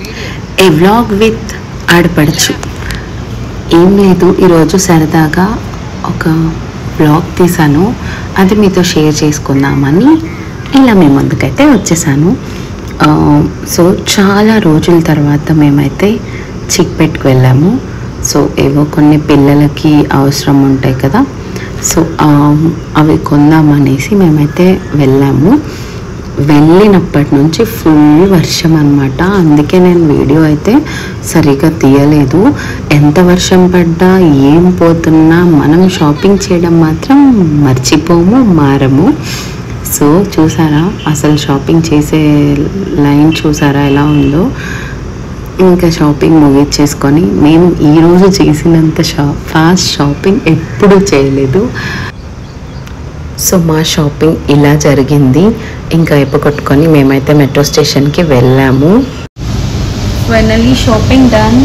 A vlog with ఆడపడుచు ఏం లేదు ఈరోజు సరదాగా ఒక వ్లాగ్ తీసాను అది మీతో షేర్ చేసుకుందామని ఇలా మీ ముందుకైతే వచ్చేసాను ఆ, సో చాలా రోజుల తర్వాత మేమైతే చిక్పెట్కి వెళ్ళాము సో ఏవో కొన్ని పిల్లలకి అవసరం ఉంటాయి కదా సో ఆ, అవి కొందామనేసి మేమైతే వెళ్ళాము వెళ్ళినప్పటి నుంచి ఫుల్ వర్షం అనమాట అందుకే నేను వీడియో అయితే సరిగా తీయలేదు ఎంత వర్షం పడ్డా ఏం పోతున్నా మనం షాపింగ్ చేయడం మాత్రం మర్చిపోము మారము సో చూసారా అసలు షాపింగ్ చేసే లైన్ చూసారా ఎలా ఉందో ఇంకా షాపింగ్ ముగించేసుకొని మేము ఈరోజు చేసినంత షా ఫాస్ట్ షాపింగ్ ఎప్పుడూ చేయలేదు సో మా షాపింగ్ ఇలా జరిగింది ఇంకా అయిపోగొట్టుకొని మేమైతే మెట్రో స్టేషన్కి వెళ్ళాము ఫైనల్లీ షాపింగ్ డన్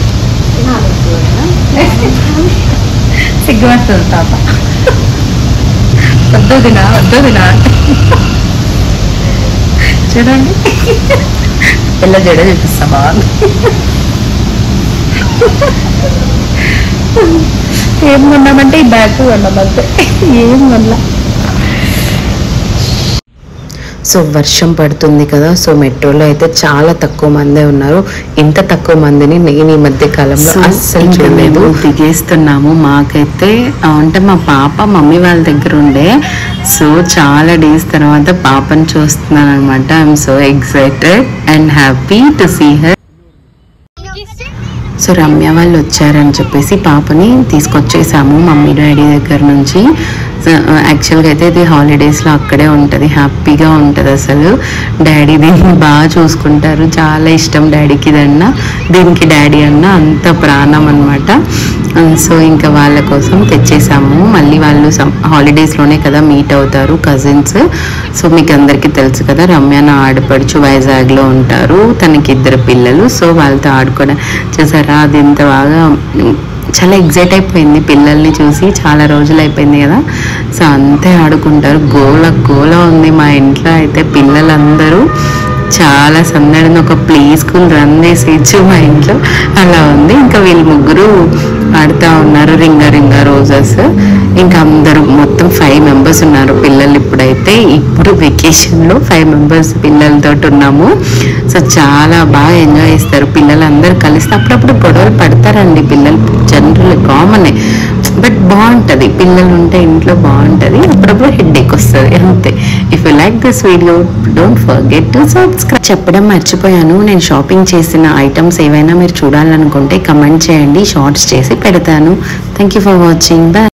సిగ్గుపడుతుంది తాత వద్దు దినా వద్దు దినా చూడండి పిల్ల జడ చూపిస్తా బాగుంది ఏం కొన్నామంటే ఈ బ్యాగ్ కొన్నామంటే ఏం కొనలా సో వర్షం పడుతుంది కదా సో మెట్రోలో అయితే చాలా తక్కువ మందే ఉన్నారు ఇంత తక్కువ మందిని నేను ఈ మధ్య కాలంలో అస్సలు చూడలేదు దిగేస్తున్నాము మాకైతే ఆ, అంటే మా పాప మమ్మీ వాళ్ళ దగ్గర ఉండే సో చాలా డేస్ తర్వాత పాపని చూస్తున్నాను అనమాట I'm so excited and happy to see her so Ramya వాళ్ళు వచ్చారని చెప్పేసి పాపని తీసుకొచ్చేసాము మమ్మీ డాడీ దగ్గర నుంచి సో, యాక్చువల్గా అయితే ఇది హాలిడేస్లో అక్కడే ఉంటుంది హ్యాపీగా ఉంటుంది అసలు డాడీ దీన్ని బాగా చూసుకుంటారు చాలా ఇష్టం డాడీకి ఇదన్నా దీనికి డాడీ అన్న అంత ప్రాణం అనమాట సో ఇంకా వాళ్ళ కోసం తెచ్చేసాము మళ్ళీ వాళ్ళు సమ్ హాలిడేస్లోనే కదా మీట్ అవుతారు కజిన్స్ సో మీకు అందరికీ తెలుసు కదా రమ్య నా ఆడపడుచు వైజాగ్లో ఉంటారు తనకి ఇద్దరు పిల్లలు సో వాళ్ళతో ఆడుకోవడం చూసారా అది ఇంత బాగా ఉమ్, చాలా ఎగ్జైట్ అయిపోయింది పిల్లల్ని చూసి చాలా రోజులు అయిపోయింది కదా సో అంతే ఆడుకుంటారు గోల గోల ఉంది మా ఇంట్లో అయితే పిల్లలందరూ చాలా సందడిని ఒక ప్లే స్కూల్ రన్ చేసేయచ్చు మా ఇంట్లో అలా ఉంది ఇంకా వీళ్ళు ముగ్గురు ఆడుతూ ఉన్నారు రింగ రింగ రోజెస్ ఇంకా అందరూ మొత్తం ఫైవ్ మెంబర్స్ ఉన్నారు పిల్లలు ఇప్పుడైతే ఇప్పుడు వెకేషన్లో ఫైవ్ మెంబర్స్ పిల్లలతో ఉన్నాము సో చాలా బాగా ఎంజాయ్ చేస్తారు పిల్లలందరూ కలిస్తే అప్పుడప్పుడు గొడవలు పడతారండి పిల్లలు జనరల్ కామనే బట్ బాగుంటుంది పిల్లలు ఉంటే ఇంట్లో బాగుంటుంది అప్పుడప్పుడు హెడ్ ఎక్ వస్తుంది అంతే if you like this video don't forget to subscribe చెప్పడం మర్చిపోయాను నేను షాపింగ్ చేసిన ఐటమ్స్ ఏవైనా మీరు చూడాలనుకుంటే కమెంట్ చేయండి షార్ట్స్ చేసి పెడతాను thank you for watching bye